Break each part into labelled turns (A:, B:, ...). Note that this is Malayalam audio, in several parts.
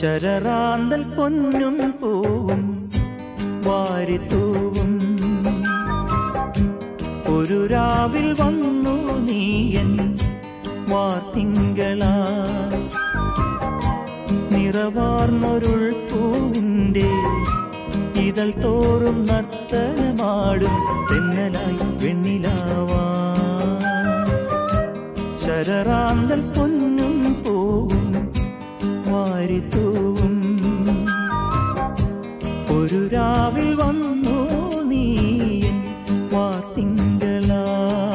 A: ശരറാന്തൽ പൊന്നും പൂവും വാരിത്തൂവും ഒരു രാവിൽ വന്നു നീയൻ വാർത്തിങ്കളാ നിറവാർന്നൊരുൾ പൂവിൻ്റെ ഇതൾ തോറും നർത്തനമാടും തെന്നലായി വെണ്ണിലാവാ ശരറാന്തൽ പൊന്നും പൂവും വാരിത്തൂവും ഒരു രാവിൽ വന്നു നീയൻ വാർത്തിങ്കളാ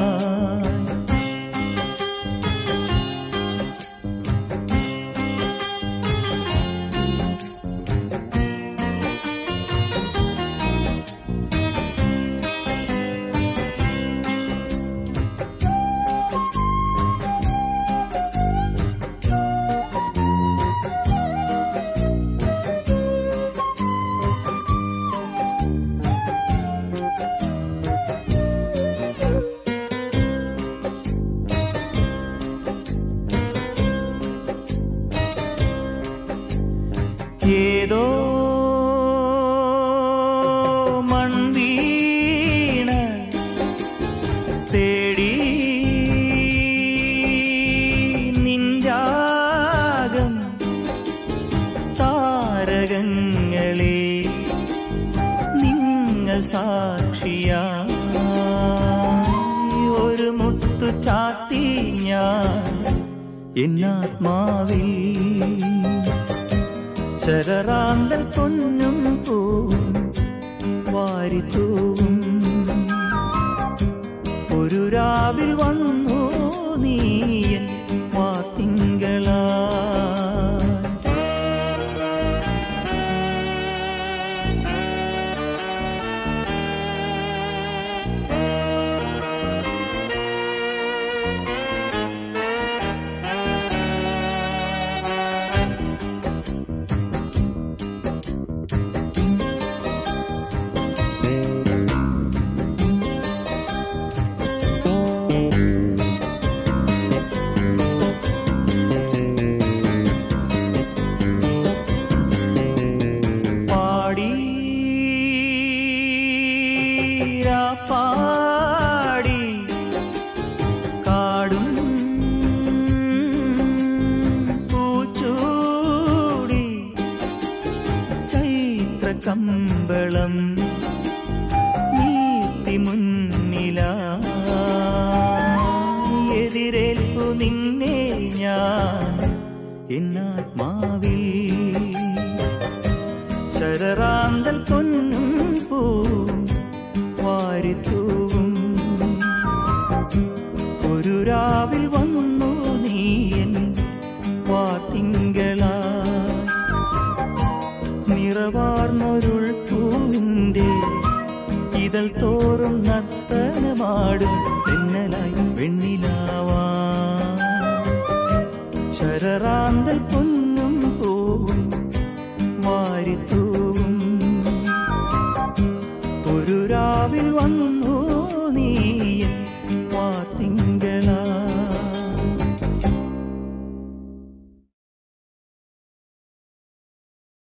A: ഏതോ മൺവീണ തേടി നിൻരാഗം താരകങ്ങളെ നിങ്ങൾ സാക്ഷിയാ ഒരു മുത്തു ചാത്തി ഞാൻ എന്നാത്മാവിൽ ശരറാന്തൽ പൊന്നും പൂവും വാരിത്തൂവും ഒരു രാവിൽ വന്നു നീയൻ വാത്തിങ്കളാ പാടി പാടി കാടും പൂച്ചൂടി ചൈത്ര കമ്പളം നീത്തി മുന്നില എതിരേൽപ്പു നിന്നെ ഞാൻ എന്നാത്മാവിൽ ശരറാന്തൽ പൊന്നും പൂവും വാരിത്തൂവും ഒരു രാവിൽ വന്നു നീയൻ വാത്തിങ്കളാ നിറവാർന്നൊരുൾ പൂവിൻ്റെ ഇതൾ തോറും നർത്തനമാടും